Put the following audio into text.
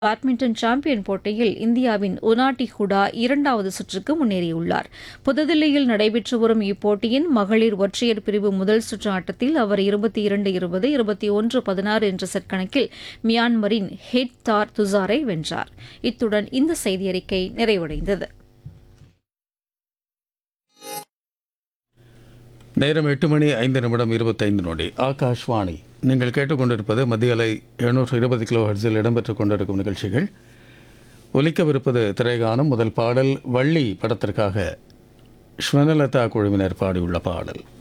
badminton champion போட்டியில் இந்தியாவின் உனாட்டி ஹுடா இரண்டாவது சுற்றுக்கு முன்னேறியுள்ளார் புதுதில்லியில் நடைபெற்று வரும் இப்போட்டியின் மகளிர் ஒற்றையர் பிரிவு முதல் சுற்று ஆட்டத்தில் அவர் இருபத்தி இரண்டு இருபது இருபத்தி ஒன்று பதினாறு என்ற செட் கணக்கில் மியான்மரின் ஹெட் தார் துசாரை வென்றார் இத்துடன் இந்த செய்தியறிக்கை நிறைவடைந்தது நேரம் எட்டு மணி ஐந்து நிமிடம் இருபத்தைந்து நொடி ஆகாஷ்வாணி நீங்கள் கேட்டுக்கொண்டிருப்பது மத்திய அலை எழுநூற்று இருபது கிலோ ஹெர்ட்ஸில் இடம்பெற்றுக் கொண்டிருக்கும் நிகழ்ச்சிகள் ஒலிக்கவிருப்பது திரைகானம் முதல் பாடல் வள்ளி படத்திற்காக ஸ்வனலதா குழுவினர் பாடியுள்ள பாடல்